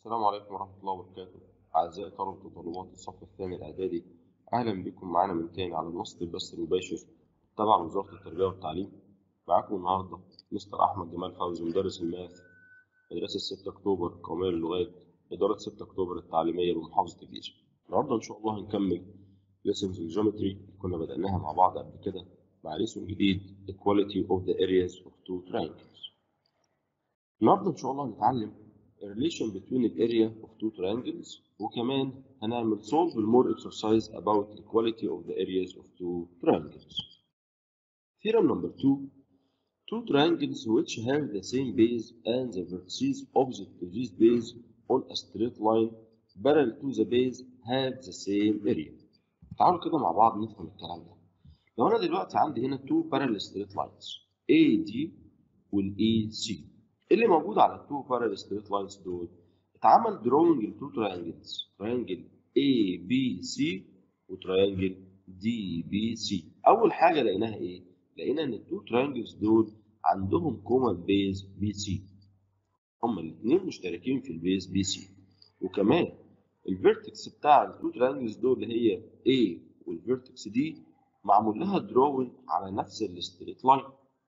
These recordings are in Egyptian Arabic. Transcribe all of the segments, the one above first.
السلام عليكم ورحمة الله وبركاته أعزائي طلبة وطالبات الصف الثاني الإعدادي أهلا بكم معانا من تاني على منصة البث المباشر تبع وزارة التربية والتعليم معاكم النهاردة مستر أحمد جمال فوزي مدرس الماث مدرسة 6 أكتوبر قومية للغات إدارة 6 أكتوبر التعليمية بمحافظة الجيزة النهاردة إن شاء الله هنكمل lessons الجيومتري كنا بدأناها مع بعض قبل كده مع ليسون جديد equality of the areas of two triangles النهاردة إن شاء الله هنتعلم relation between the area of two triangles وكمان هنعمل solve more exercise about equality of the areas of two triangles. Theorem number two two triangles which have the same base and the vertices opposite to this base on a straight line parallel to the base have the same area. تعالوا كده مع بعض نفهم الكلام ده. لو أنا دلوقتي عندي هنا two parallel straight lines AD وال EC اللي موجود على التو بارل ستريت لاينز دول اتعمل دروينج لتو تراينجلز تراينجل اي بي سي وتراينجل دي بي سي اول حاجه لقيناها ايه لقينا ان التو تراينجلز دول عندهم كومن بيز بي سي هما الاثنين مشتركين في البيز بي سي وكمان الفيرتكس بتاع التو تراينجلز دول اللي هي A والفيرتكس دي معمول لها دروينج على نفس الستريت لاين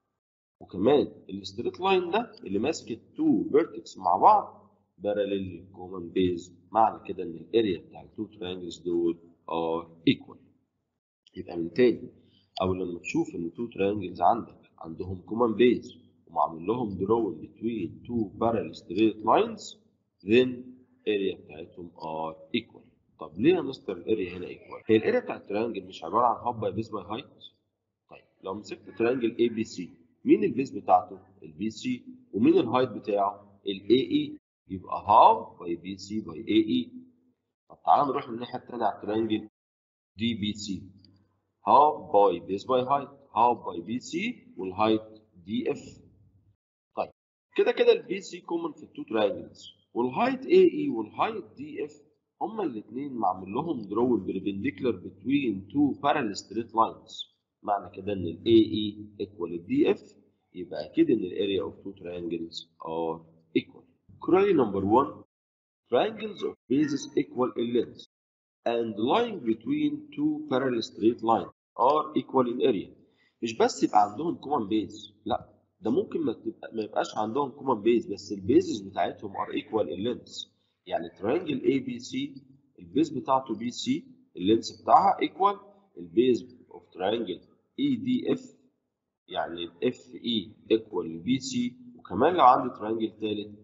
وكمان الستريت لاين ده اللي ماسك التو فيرتكس مع بعض باراليل للكومن بيز معنى كده ان الاريا بتاع التو تريانجلز دول ار ايكوال يبقى من تاني او لما تشوف ان تو تريانجلز عندك عندهم كومن بيز ومعمول لهم دروينج بتوين تو باراليل ستريت لاينز then اريا بتاعتهم ار ايكوال طب ليه يا مستر الاريا هنا ايكوال هي الاريا بتاع التريانجل مش عباره عن هاف باي بيز باي هايت طيب لو مسكت تريانجل اي بي سي مين البيز بتاعته؟ البي سي ومين الهايت بتاعه؟ الاي اي يبقى هاف باي بي سي باي اي اي طب تعالى نروح من الناحيه الثانيه على الترينجل دي بي سي هاف باي بيز باي هايت هاف باي بي سي والهايت دي اف طيب كده كده البي سي كومن في التو ترينجلز والهايت اي اي والهايت دي اف هما الاثنين معمول لهم درو بربنديكولار بتوين تو بارallel ستريت لاينز معنى كده ان ال AE equal ال DF يبقى اكيد ان ال area of two triangles are equal. Corollary number one triangles of bases equal in length and lying between two parallel straight lines are equal in area. مش بس يبقى عندهم common base لا ده ممكن ما, تبقى ما يبقاش عندهم common base بس البيزز بتاعتهم are equal in length. يعني triangle ABC البيز بتاعته BC اللينس بتاعها equal البيز of triangle EDF يعني ال FE equal ال BC وكمان لو عندي ترينجل ثالث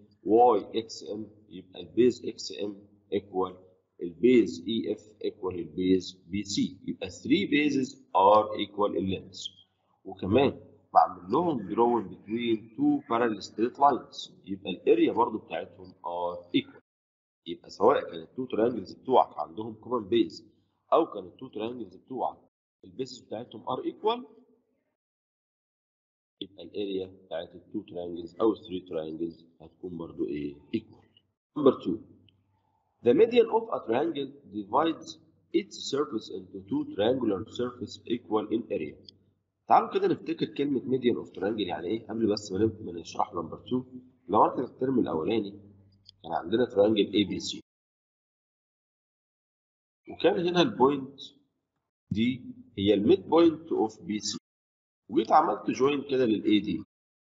YXM يبقى البيز XM equal البيز EF equal البيز BC يبقى 3 bases are equal in length وكمان بعمل لهم drawing between two parallel straight lines يبقى الاريا برضو بتاعتهم are equal يبقى سواء كانت التو ترينجلز بتوعك عندهم common base او كانت التو ترينجلز بتوعك البيسز بتاعتهم ار ايكوال يبقى الاريا بتاعت التو تريانجلز او الثري تريانجلز هتكون برضو ايه ايكوال نمبر 2 The median of a triangle divides its surface into two triangular surfaces equal in area. تعالوا كده نفتكر كلمة median of triangle يعني ايه قبل بس ما نشرح نمبر 2 لو انت في الترم الاولاني كان عندنا triangle ABC وكان هنا البوينت دي هي الميد بوينت اوف بي سي وجيت عملت جوين كده للاي دي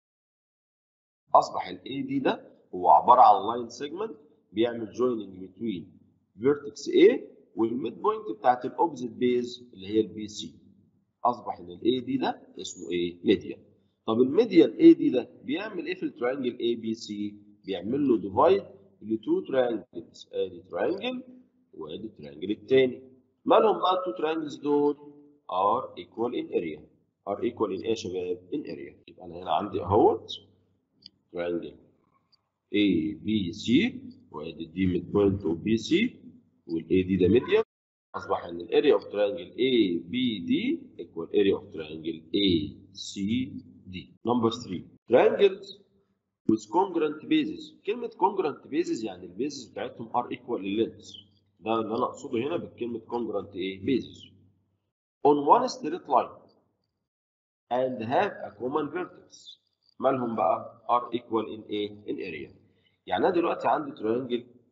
اصبح الاي دي ده هو عباره عن لاين سيجمنت بيعمل جويننج بتوين فيرتكس A والميد بوينت بتاعت الاوبزيت بيز اللي هي البي سي اصبح ان الاي دي ده اسمه ايه ميديان طب الميديان اي دي ده بيعمل ايه في التراينجل اي بي سي بيعمل له ديفايد لتو تراينجلز ادي تراينجل وادي التراينجل الثاني مالهم بقى التو تريانجلز دول ار ايكوال ان اريا ار ايكوال ان ايه يا شباب ان اريا يبقى انا هنا عندي اهوت تريانجل اي بي سي وادي دي ميد بوينت اوف بي سي والاي دي ده ميديان اصبح ان الاريا اوف تريانجل اي بي دي ايكوال اريا اوف تريانجل اي سي دي نمبر 3 triangles with congruent bases كلمه congruent bases يعني البيزز بتاعتهم ار ايكوال للينث ده اللي انا اقصده هنا بكلمه congruent ايه basis on one straight line and have a common vertex مالهم بقى are equal in ايه in area يعني انا دلوقتي عندي triangle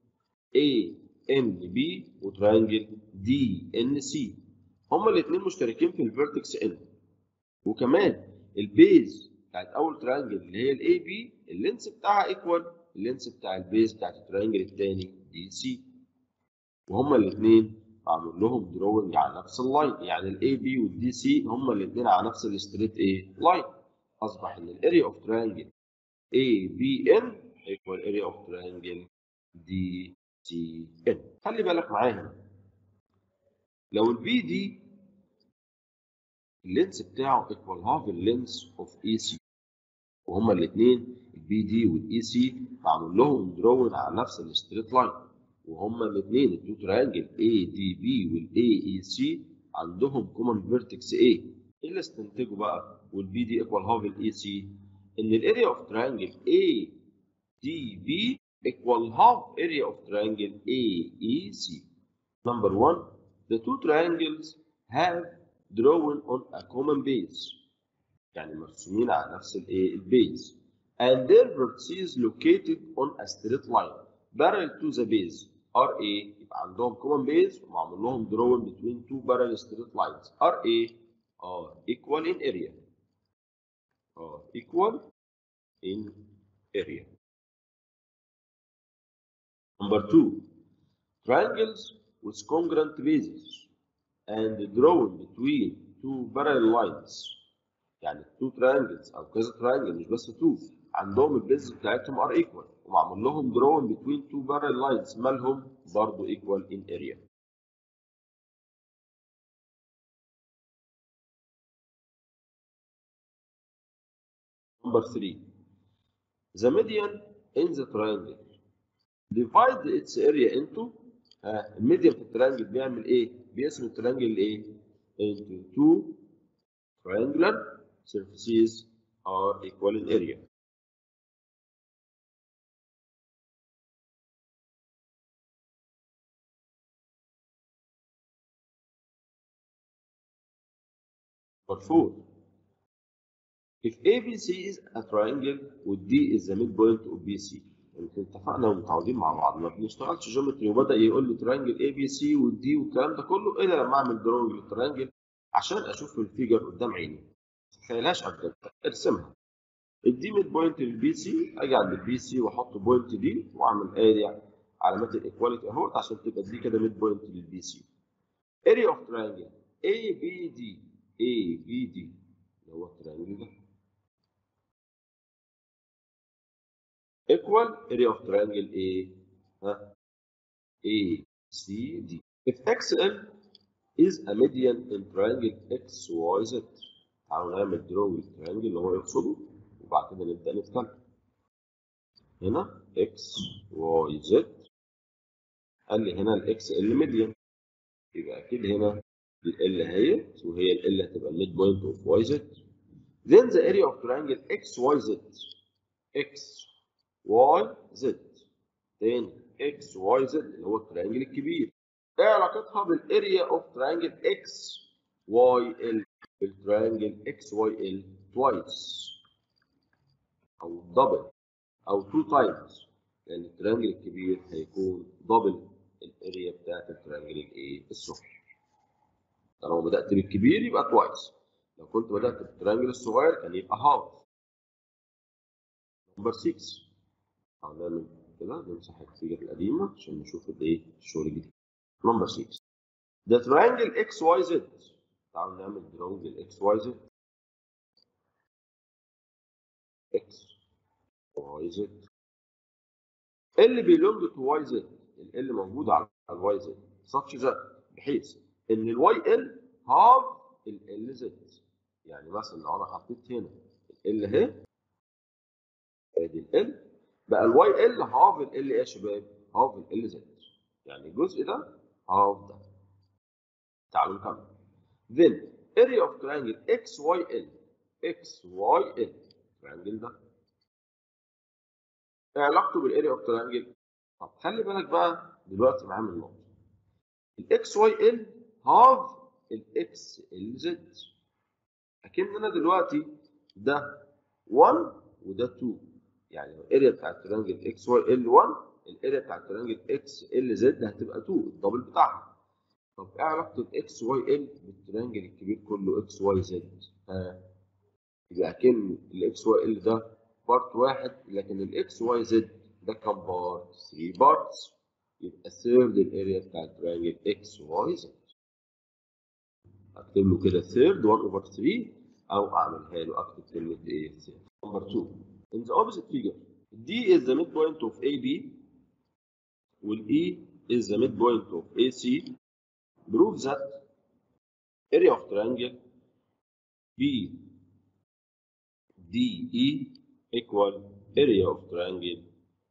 A ان بي وتريانجل دي ان سي هما الاثنين مشتركين في الفيرتكس ان وكمان البيز بتاعت اول تريانجل اللي هي الاي بي اللينس بتاعها ايكوال اللينس بتاع البيز بتاعت التريانجل الثاني دي سي وهما الاثنين معمول لهم دروينج على نفس اللاين يعني الاي بي والدي سي هما الاثنين على نفس الستريت ايه لاين اصبح ان الاريا اوف تريانجل اي بي ان ايكوال اريا اوف تريانجل دي سي ان خلي بالك معايا هنا لو البي دي اللينس بتاعه ايكوال هاف اللينس اوف اي سي وهما الاثنين البي دي والاي سي معمول لهم دروين على نفس الستريت لاين وهما الاثنين التو تريانجل اي دي بي والاي اي سي عندهم كومن فيرتكس اي ايه اللي استنتجه بقى والبي دي ايكوال هاف الاي سي ان الاريا اوف تريانجل اي دي بي equal half area of triangle AEC. Number one, the two triangles have drawn on a common base. يعني مرسومين على نفس الايه البيز. And their vertices located on a straight line parallel to the base are A يبقى عندهم common base ومعمول لهم drawing between two parallel straight lines are A are equal in area. are equal in area. Number two, triangles with congruent bases and drawn between two parallel lines. يعني two triangles أو كذا triangle مش بس two عندهم البيز بتاعتهم are equal ومعمول لهم drawn between two parallel lines مالهم برضه equal in area. Number three, the median in the triangle divide its area into ها الميديان في التريانجل بيعمل ايه؟ بيقسم التريانجل لايه؟ into two triangular surfaces are equal in area. Number four. If ABC is a triangle والD is the midpoint of BC يمكن اتفقنا ومتعودين مع بعض ما بنشتغلش جيومتري وبدا يقول لي تريانجل اي بي سي والدي والكلام ده كله الا لما اعمل دروينج للتريانجل عشان اشوف الفيجر قدام عيني ما تتخيلهاش ابدا ارسمها الدي ميد بوينت للبي سي اجي عند البي سي واحط بوينت دي واعمل اريا علامات الايكواليتي اهوت عشان تبقى دي كده ميد بوينت للبي سي اريا اوف تريانجل اي بي دي اي بي دي اللي هو التريانجل ده equal area of triangle A ها A C D. If XL is a median in triangle XYZ تعالوا نعمل درو للتريانجل اللي هو يقصده وبعد كده نبدأ نتكلم. هنا X Y Z قال لي هنا الإكس ال ميديان يبقى أكيد هنا ال اهيت وهي ال اللي هتبقى الميد بوينت اوف واي زد. Then the area of triangle XYZ X واي زد تاني اكس واي زد اللي هو التريانجل الكبير ايه علاقتها بالاريا اوف تريانجل اكس واي ال بالتريانجل اكس واي ال توايس او دبل او تو تايمز لان التريانجل الكبير هيكون دبل الاريا بتاعت التريانجل الايه الصغير لو بدات بالكبير يبقى توايس لو كنت بدات بالتريانجل الصغير كان يبقى هاف نمبر 6 هنعمل كده نمسح الفيجر القديمة عشان نشوف الايه الشغل الجديد. نمبر 6 ده تريانجل اكس واي زد تعالوا نعمل دراونج الاكس واي زد اكس واي زد اللي بيلونج تو واي زد ال موجود على الواي زد such that بحيث ان الواي ال هاف ال زد يعني مثلا لو انا حطيت هنا ال اهي ادي ال بقى الواي ال هاف ال ال ايه يا شباب؟ هاف ال زد يعني الجزء ده هاف ده تعالوا نكمل then area of triangle x y l x y l triangle ده ايه علاقته بالاريا اوف تريانجل؟ طب خلي بالك بقى دلوقتي معايا من النقطه الاكس واي ال هاف الاكس ال زد اكننا دلوقتي ده 1 وده 2 يعني الاريا بتاعت التريانجل اكس واي ال 1 الاريا بتاع التريانجل اكس ال زد هتبقى 2 الدبل بتاعها طب ايه علاقه الاكس واي ال بالتريانجل الكبير كله اكس واي زد ها يبقى اكن الاكس واي ال ده بارت واحد لكن الاكس واي زد ده كام بارت 3 بارتس يبقى ثيرد الاريا بتاع التريانجل اكس واي زد اكتب له كده ثيرد 1 اوفر 3 او اعملها له اكتب كلمه ايه نمبر 2 in the opposite figure D is the midpoint of AB وال E is the midpoint of AC prove that area of triangle B DE equal area of triangle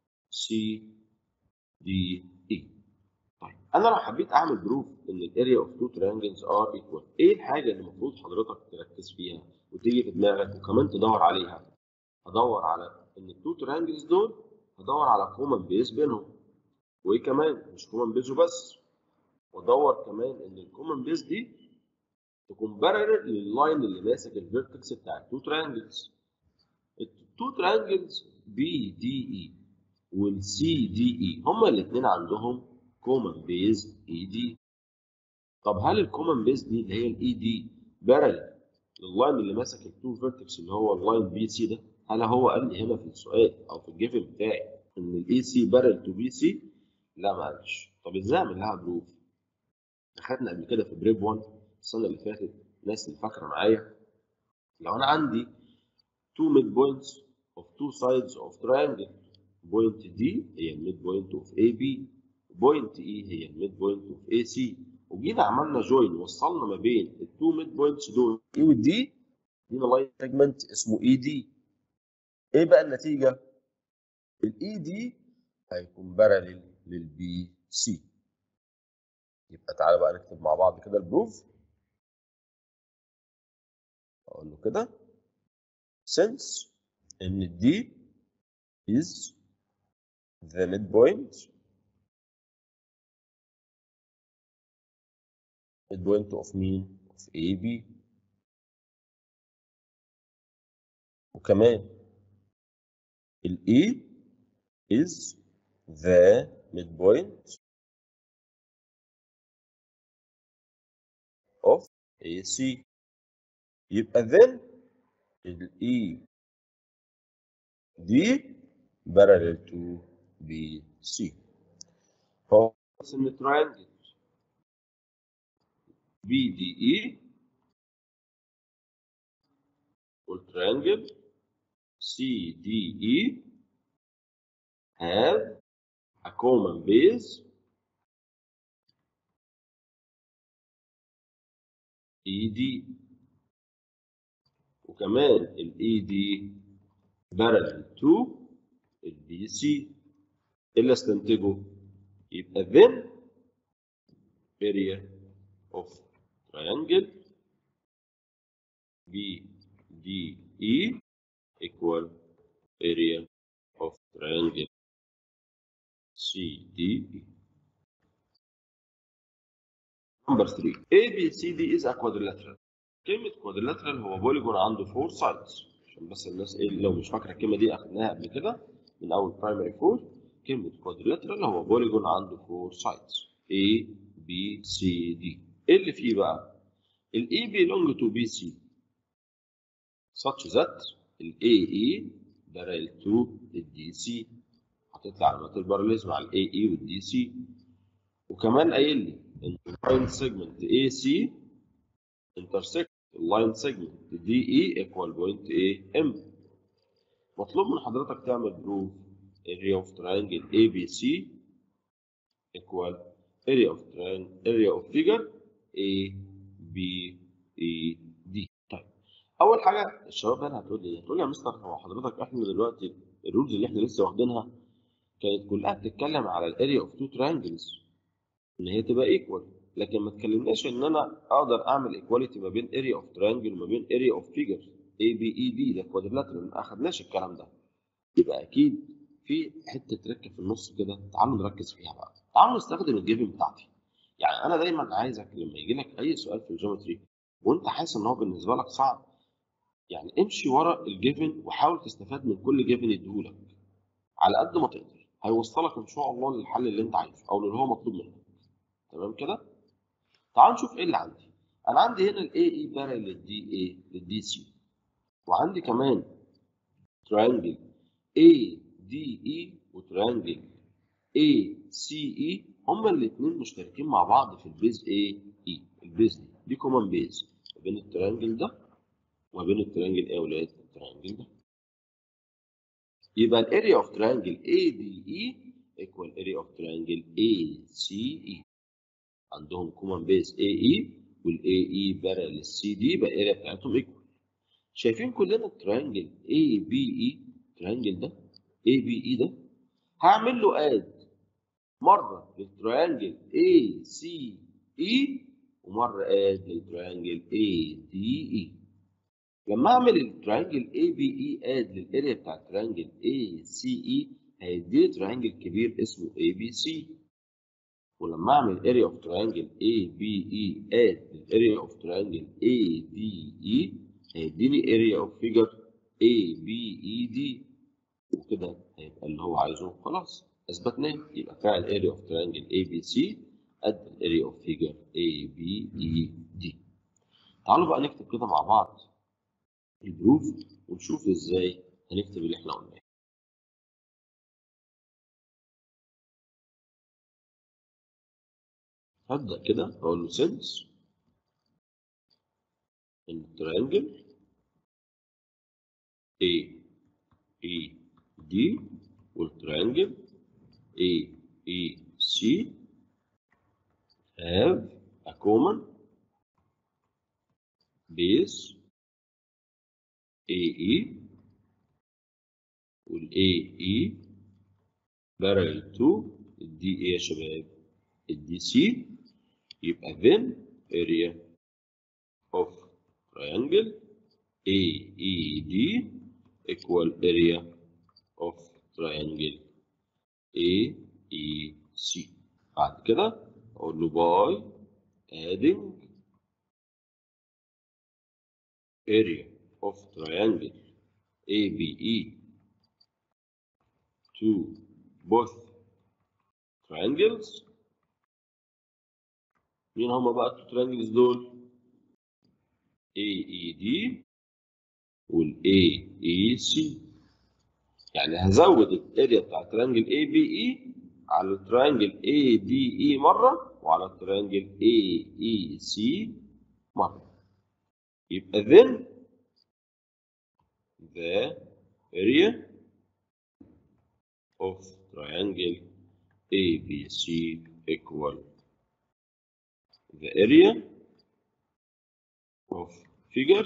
CDE طيب انا لو حبيت اعمل بروف ان الاريا اوف تو تريانجلز ار ايكوال ايه الحاجه اللي المفروض حضرتك تركز فيها وتيجي في دماغك وكمان تدور عليها هدور على ان التو تريانجلز دول هدور على كومن بيز بينهم وايه كمان مش كومن بيز وبس وادور كمان ان الكومن بيز دي تكون بارلل لللاين اللي ماسك الفيرتكس بتاع التو تريانجلز التو تريانجلز بي دي اي والسي دي اي هما الاثنين عندهم كومن بيز اي دي طب هل الكومن بيز دي اللي هي الاي دي بارلل لللاين اللي ماسك التو فيرتكس اللي هو اللاين بي سي ده هل هو قال لي هنا في السؤال او في الجيفن بتاعي ان الاي سي بارل تو بي سي لا ما قالش طب ازاي اعمل لها بروف اخدنا قبل كده في بريب 1 السنه اللي فاتت الناس اللي فاكره معايا لو انا عندي two mid points of two sides of triangle point D هي الميد بوينت اوف اي بي بوينت E هي الميد بوينت اوف اي سي وجينا عملنا جوين وصلنا ما بين التو ميد بوينتس دول اي والدي دينا لاين سيجمنت اسمه اي دي ايه بقى النتيجه الاي دي هيكون بارلل للبي سي يبقى تعالى بقى نكتب مع بعض كده البروف اقول له كده since ان دي is the midpoint midpoint of مين of AB وكمان ال E is the midpoint of AC يبقى then ال E دي parallel to BC هو اسم triangle BDE والtriangle CDE have a common base ED وكمان ال ED parallel to ال BC اللي استنتجه يبقى then area of triangle BDE equal area of triangle CDE. Number 3 ABCD is a quadrilateral. كلمة quadrilateral هو بوليجون عنده 4 sides عشان بس الناس ايه لو مش فاكرة الكلمة دي أخدناها قبل كده من أول primary 4 كلمة quadrilateral هو بوليجون عنده 4 sides A B C D ايه اللي فيه بقى؟ ال A belong to BC such that ال AE parallel to ال DC هتطلع علامات الباراليزم على ال AE وال DC وكمان قايل لي ان اللاين سيجمنت AC intersect اللاين سيجمنت DE equal point AM مطلوب من حضرتك تعمل بروف area of triangle ABC equal area of triangle area of figure A B E D طيب اول حاجه الشباب هنا هتقول لي هتقول لي يا مستر هو حضرتك احنا دلوقتي الرولز اللي احنا لسه واخدينها كانت كلها بتتكلم على الاريا اوف تو تريانجلز ان هي تبقى ايكوال لكن ما تكلمناش ان انا اقدر اعمل ايكواليتي ما بين اريا اوف تريانجل وما بين اريا اوف فيجر اي بي اي دي ده كوادريلاترال ما اخدناش الكلام ده يبقى اكيد في حته تركه في النص كده تعالوا نركز فيها بقى تعالوا نستخدم الجيفن بتاعتي يعني انا دايما عايزك لما يجي لك اي سؤال في الجيومتري وانت حاسس ان هو بالنسبه لك صعب يعني امشي ورا الجيفن وحاول تستفاد من كل جيفن يديهولك على قد ما تقدر هيوصلك ان شاء الله للحل اللي انت عايزه او اللي هو مطلوب منك تمام كده تعال نشوف ايه اللي عندي انا عندي هنا الاي اي بارل للدي اي للدي سي وعندي كمان تريانجل اي دي اي وتريانجل اي سي اي هما الاثنين مشتركين مع بعض في البيز اي اي البيز دي دي كومن بيز ما بين التريانجل ده وما بين التريانجل ايه يا ولاد التريانجل ده يبقى الاريا اوف تريانجل اي دي اي ايكوال اريا اوف تريانجل اي سي اي عندهم كومن بيز اي اي والاي اي بارل للسي دي يبقى الاريا بتاعتهم ايكوال شايفين كلنا التريانجل اي بي اي التريانجل ده اي بي اي ده هعمل له اد مره للتريانجل اي سي اي ومره اد للتريانجل اي دي اي لما اعمل التريانجل اي بي اي اد للاريا بتاع التريانجل اي سي اي هيديني تريانجل كبير اسمه اي بي سي ولما اعمل اريا اوف تريانجل اي بي اي اد للاريا اوف تريانجل اي دي اي هيديني اريا اوف فيجر اي بي اي دي وكده هيبقى اللي هو عايزه خلاص اثبتناه يبقى فعل اريا اوف تريانجل اي بي سي قد الاريا اوف فيجر اي بي اي دي تعالوا بقى نكتب كده مع بعض البروف ونشوف ازاي هنكتب اللي احنا قلناه هبدأ كده أقول له سنس إن التريانجل A E D والتريانجل A E C have a common base AE وال AE parallel to ال DA يا شباب ال DC يبقى then area of triangle AED equal area of triangle AEC بعد كده أقول له by adding area of triangle ABE to both triangles مين هما بقى التريانجلز دول؟ AED وال AEC يعني هزود الاريا بتاع التريانجل ABE على التريانجل ADE مرة وعلى التريانجل AEC مرة يبقى then the area of triangle ABC equal the area of figure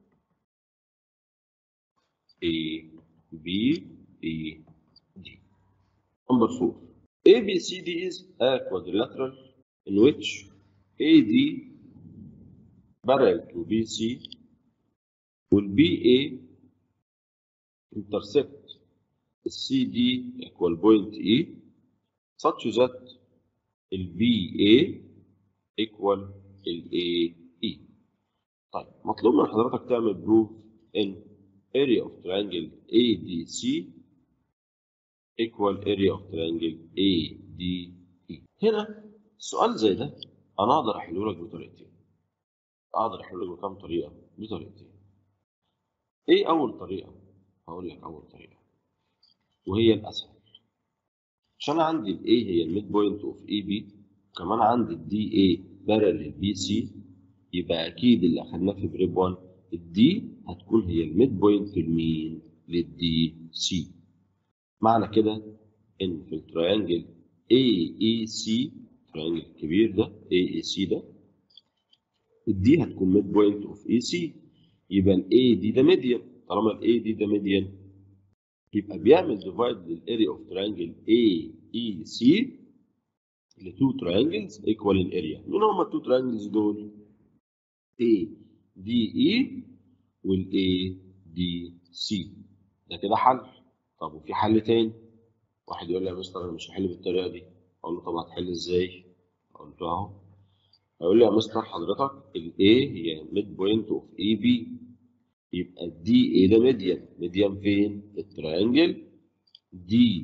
A, B, E, D. Number four. ABCD is a quadrilateral in which AD parallel to BC will BA intersect CD equal point E such that ال BA equal ال AE. طيب مطلوب من حضرتك تعمل بروف ان area of triangle ADC equal area of triangle ADE. هنا سؤال زي ده انا اقدر احله لك بطريقتين. اقدر احله لك بكام طريقه؟ بطريقتين. ايه اول طريقه؟ هقول لك اول طريقه وهي الاسهل. عشان عندي ال A هي الميد بوينت اوف اي بي وكمان عندي ال دي اي بارل بي سي يبقى اكيد اللي اخدناه في بريب 1 الدي هتكون هي الميد بوينت لمين؟ للدي سي. معنى كده ان في التريانجل اي اي سي التريانجل الكبير ده اي اي سي ده الدي هتكون ميد بوينت اوف اي سي يبقى الاي دي ده ميديان طالما الاي دي ده ميديان يبقى بيعمل ديفايد للاريا اوف تريانجل اي اي سي لتو تريانجلز ايكوال الاريا مين هما التو تريانجلز دول؟ A دي اي والاي دي سي ده كده حل طب وفي حل تاني واحد يقول لي يا مستر انا مش هحل بالطريقه دي اقول له طب هتحل ازاي؟ اقول له اهو هيقول لي يا مستر حضرتك الاي هي ميد بوينت اوف اي بي يبقى الدي اي ده ميديان ميديان فين؟ في التريانجل دي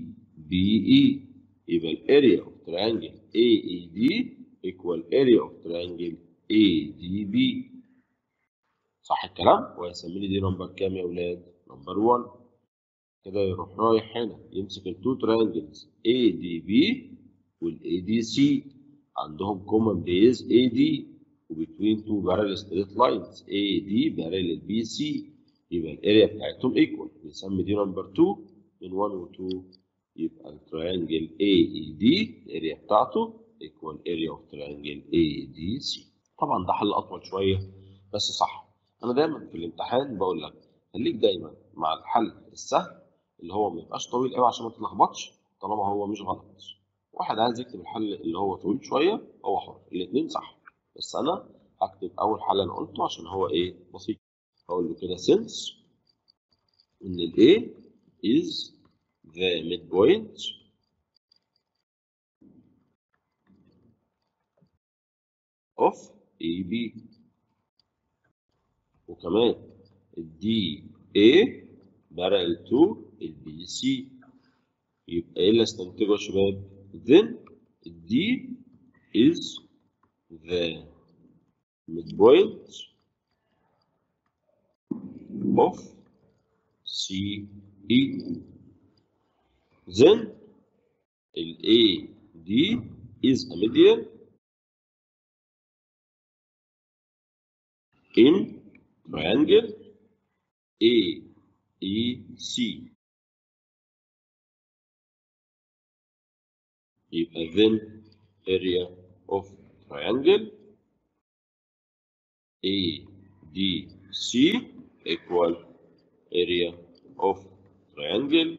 BE يبقى الاريا اوف تريانجل AED equal area of triangle ADB صح الكلام؟ وهيسمي لي دي نمبر كام يا ولاد؟ نمبر 1 كده يروح رايح هنا يمسك التو تريانجلز ADB والADC عندهم common base AD وبتوين تو parallel straight lines AD parallel BC يبقى الاريا بتاعتهم equal نسمي دي نمبر 2 من 1 و 2 يبقى التريانجل AED الاريا بتاعته equal area of triangle ADC طبعا ده حل اطول شويه بس صح انا دايما في الامتحان بقول لك خليك دايما مع الحل السهل اللي هو ما يبقاش طويل قوي عشان ما تتلخبطش طالما هو مش غلط واحد عايز يكتب الحل اللي هو طويل شويه هو حر الاثنين صح بس انا هكتب اول حل انا قلته عشان هو ايه بسيط هقول له كده since ان ال A is the midpoint of AB وكمان ال DA parallel to ال BC يبقى ايه اللي استنتجه يا شباب؟ then D is the midpoint of CE then ال AD is a median in triangle AEC يبقى then area of triangle ADC equal area of triangle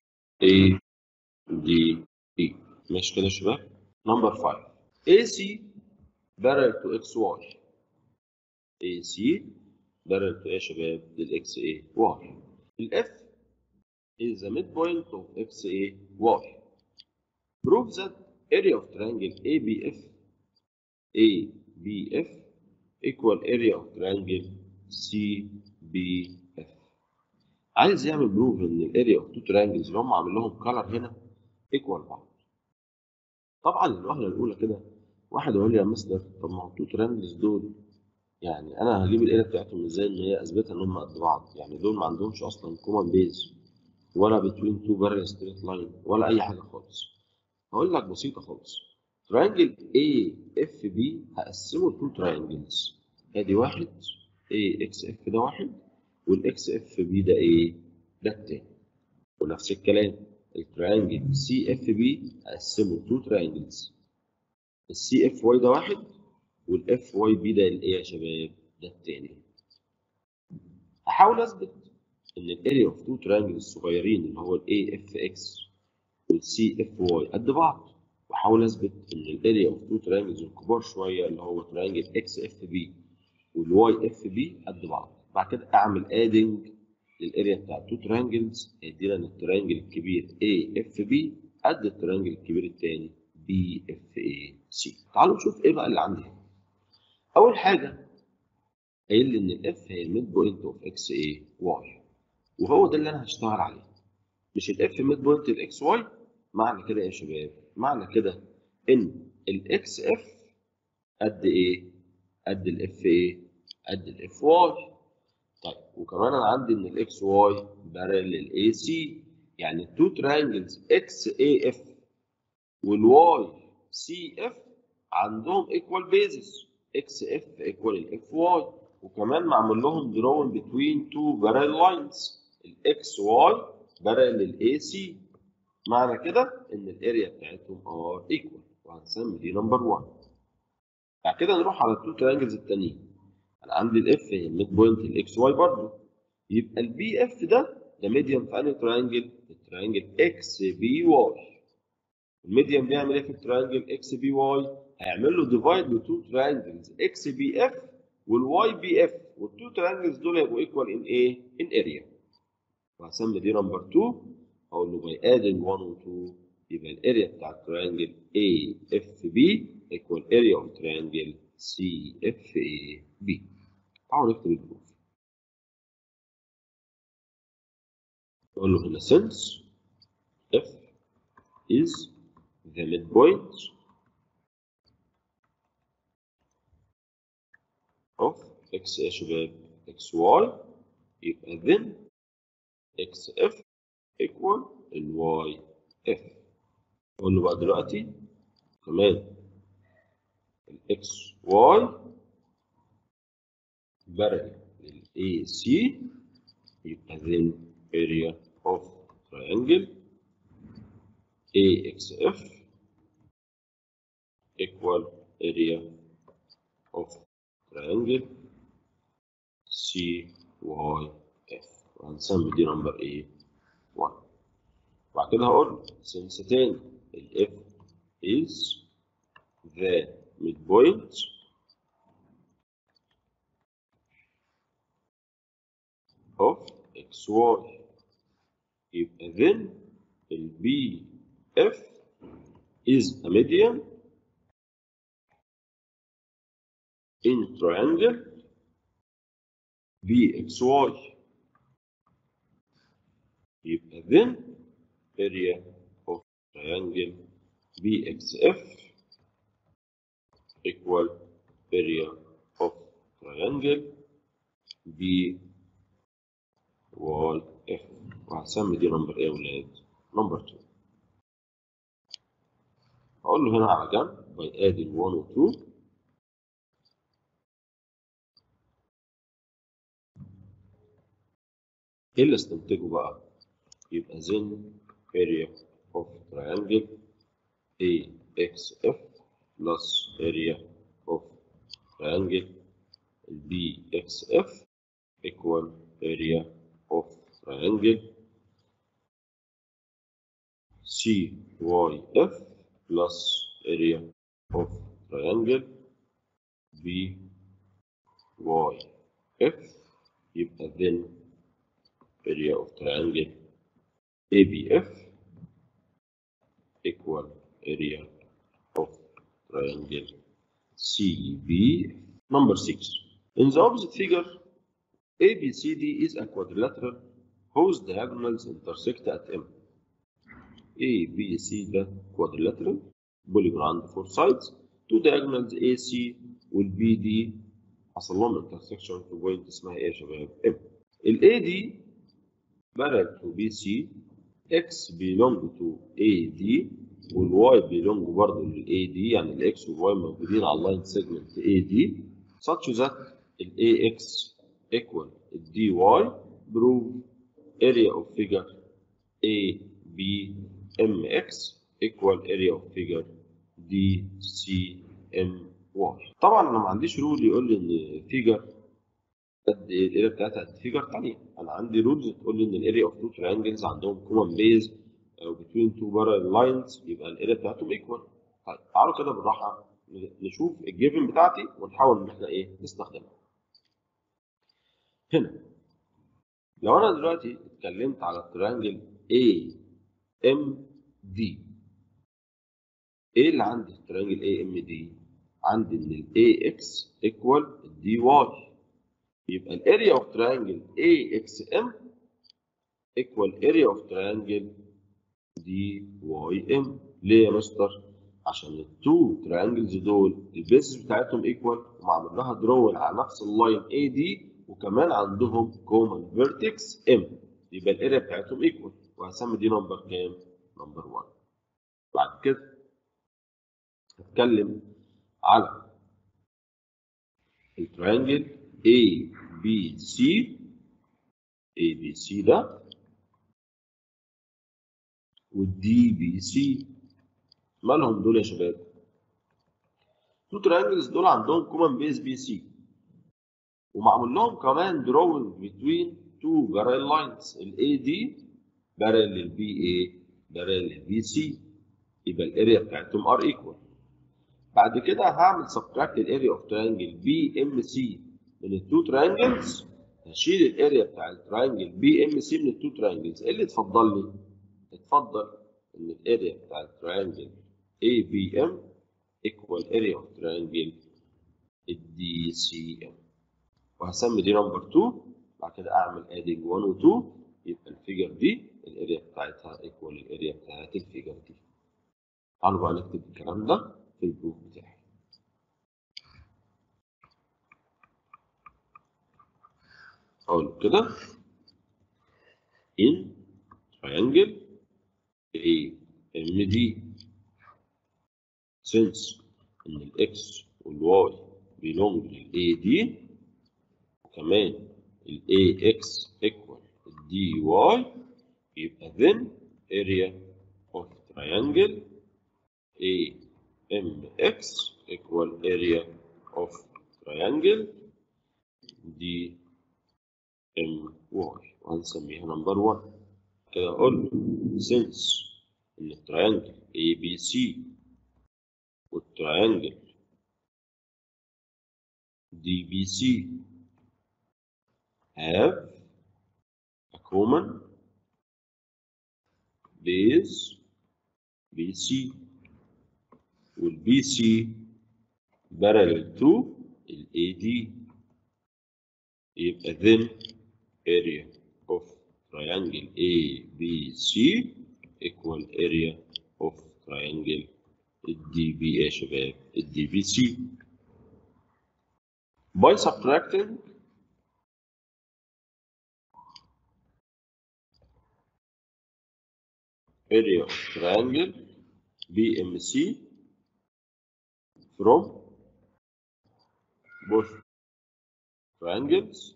ADE ماشي كده يا شباب نمبر 5 AC parallel to XY AC parallel to ايه يا شباب للإكس A Y الF is the midpoint of X A Y prove that area of triangle ABF ABF equal area of triangle CBF عايز يعمل بروف ان الاريا اوف تو تريانجلز اللي هم عامل لهم كلر هنا ايكوال بعض طبعا الوهله الاولى كده واحد يقول لي يا مستر طب ما هو التو تريانجلز دول يعني انا هجيب الاريا بتاعتهم ازاي ان هي اثبتها ان هم قد بعض يعني دول ما عندهمش اصلا كومن بيز ولا بتوين تو بارل ستريت لاين ولا اي حاجه خالص هقول لك بسيطه خالص تريانجل A اف بي هقسمه لتو تريانجلز ادي واحد A اكس اف ده واحد والاكس اف بي ده ايه؟ ده التاني ونفس الكلام التريانجل سي اف بي هقسمه تو تريانجلز السي اف واي ده واحد والاف واي بي ده الايه يا شباب؟ ده التاني هحاول اثبت ان الاريا اوف تو تريانجلز الصغيرين اللي هو الاي اف اكس والسي اف واي قد بعض واحاول اثبت ان الاريا اوف تو تريانجلز الكبار شويه اللي هو تريانجل اكس اف بي والواي اف بي قد بعض بعد كده اعمل ادنج للاريا بتاع تو تريانجلز هيدينا ان التريانجل الكبير اي اف بي قد التريانجل الكبير الثاني بي اف اي سي تعالوا نشوف ايه بقى اللي عندي هنا اول حاجه قايل لي ان الاف هي الميد بوينت اوف اكس اي واي وهو ده اللي انا هشتغل عليه مش الاف ميد بوينت الاكس واي معنى كده يا شباب معنى كده ان الاكس اف قد ايه قد الاف ايه قد الاف واي طيب وكمان انا عندي ان الاكس واي بارل اي سي يعني التو تريانجلز اكس اي اف والواي سي اف عندهم ايكوال بيزس اكس اف ايكوال الاف واي وكمان معمول لهم دراون بتوين تو بارل لاينز الاكس واي بارل الاي سي معنى كده ان الاريا بتاعتهم ار ايكوال وهنسمي دي نمبر 1 بعد كده نروح على التو تريانجلز التانيين انا عندي الاف هي الميد بوينت الاكس واي برضه يبقى البي اف ده ده ميديان في انهي تريانجل؟ التريانجل اكس بي واي الميديان بيعمل ايه في التريانجل اكس بي واي؟ هيعمل له ديفايد لتو تريانجلز اكس بي اف والواي بي اف والتو تريانجلز دول هيبقوا ايكوال ان ايه؟ ان اريا وهسمي دي نمبر 2 هقول له باي ادنج 1 و 2 يبقى الاريا بتاع التريانجل اي اف بي ايكوال اريا اوف تريانجل سي اف اي بي تعالوا نكتب البروف نقول له هنا since if is the midpoint of x يا شباب xy يبقى then xf equal ال yf أقول له بقى دلوقتي كمان ال xy parallel لل AC يبقى then area of triangle AXF equal area of triangle CYF وهنسمي دي نمبر ايه 1 بعد كده هقول since تاني ال F is the midpoint of XY يبقى then ال BF is a median in triangle BXY يبقى then area of triangle BXF equal area of triangle BYF وهسمي دي نمبر ايه يا ولاد؟ نمبر 2 هقول له هنا على جنب باي ادي 1 و 2 ايه اللي استنتجه بقى؟ يبقى then area of triangle AXF plus area of triangle BXF equal area of triangle CYF plus area of triangle BYF يبقى then area of triangle ABF equal area of triangle CB. Number 6. In the opposite figure, ABCD is a quadrilateral whose diagonals intersect at M. ABC ده quadrilateral polygon عنده four sides two diagonals AC وال BD حصل لهم intersection في point اسمها ايه يا شباب؟ M. ال AD parallel to BC X belong to AD وال Y belong برضه لل AD يعني ال X وال Y موجودين على اللاين segment AD such that ال AX equal ال DY prove area of figure ABMX equal area of figure DCMY طبعا انا ما عنديش رول يقول لي ان فيجر قد ايه الاريا بتاعتها قد فيجر ثانيه انا عندي رولز تقول لي ان الاريا اوف تو تريانجلز عندهم كومن بيز او بتوين تو بارل لاينز يبقى الاريا بتاعتهم ايكوال طيب تعالوا كده بالراحه نشوف الجيفن بتاعتي ونحاول ان احنا ايه نستخدمها هنا لو انا دلوقتي اتكلمت على التريانجل A M D ايه اللي عندي في التريانجل A M D عندي ان ال AX equal DY يبقى الاريا اوف تريانجل AXM equal area of triangle DYM ليه يا مستر؟ عشان التو تريانجلز دول البيسز بتاعتهم ايكوال ومعمول لها درول على نفس اللاين AD وكمان عندهم كومن فيرتكس M يبقى الاريا بتاعتهم ايكوال وهسمي دي نمبر كام؟ نمبر 1 بعد كده هتكلم على التريانجل A B C A B C ده والدي بي سي مالهم دول يا شباب؟ تو تريانجلز دول عندهم كومن بيز بي سي ومعمول لهم كمان دروينج بتوين تو بارل لاينز الاي دي بارل للبي اي بارل للبي سي يبقى الاريا بتاعتهم ار ايكوال بعد كده هعمل سبتراكت الاريا اوف تريانجل بي ام سي من التو تريانجلز هشيل الاريا بتاع التريانجل بي ام سي من التو تريانجلز ايه اللي اتفضل لي؟ اتفضل ان الاريا بتاع التريانجل اي بي ام ايكوال اريا اوف تريانجل الدي سي ام وهسمي دي نمبر 2 بعد كده اعمل ادنج 1 و 2 يبقى الفيجر دي الاريا بتاعتها ايكوال الاريا بتاعت الفيجر دي تعالوا بقى نكتب الكلام ده في البروف بتاعي اقول كده in triangle A M D since ان الاكس والواي belong للاي دي وكمان الاي اكس equal الدي واي يبقى then area of triangle A M X equal area of triangle D M Y وهنسميها نمبر 1 كده أقول since إن التريانجل A B C والتريانجل D B C have a common base BC والبي سي parallel to ال AD يبقى then area of triangle ABC equal area of triangle الدي بي يا شباب الدي بي سي by subtracting area of triangle BMC from both triangles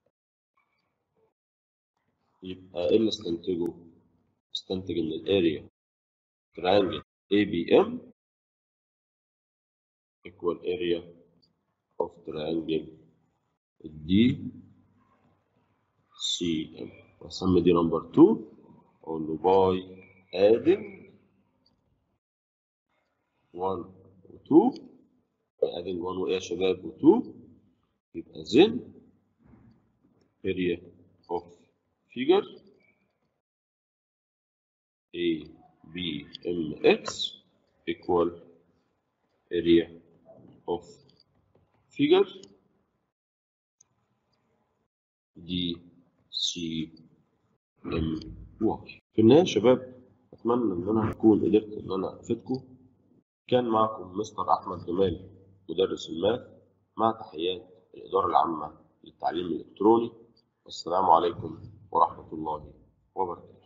يبقى ايه اللي استنتجه؟ استنتج ان الاريا triangle ABM equal area of triangle DCM واسمي دي نمبر 2 اقول له باي adding 1 و 2 adding 1 وايه يا شباب و 2 يبقى then area of figure A B M X equal area of figure D C M Y في النهاية يا شباب أتمنى إن أنا أكون قدرت إن أنا أفيدكم كان معكم مستر أحمد جمال مدرس الماث مع تحيات الإدارة العامة للتعليم الإلكتروني والسلام عليكم ورحمة الله وبركاته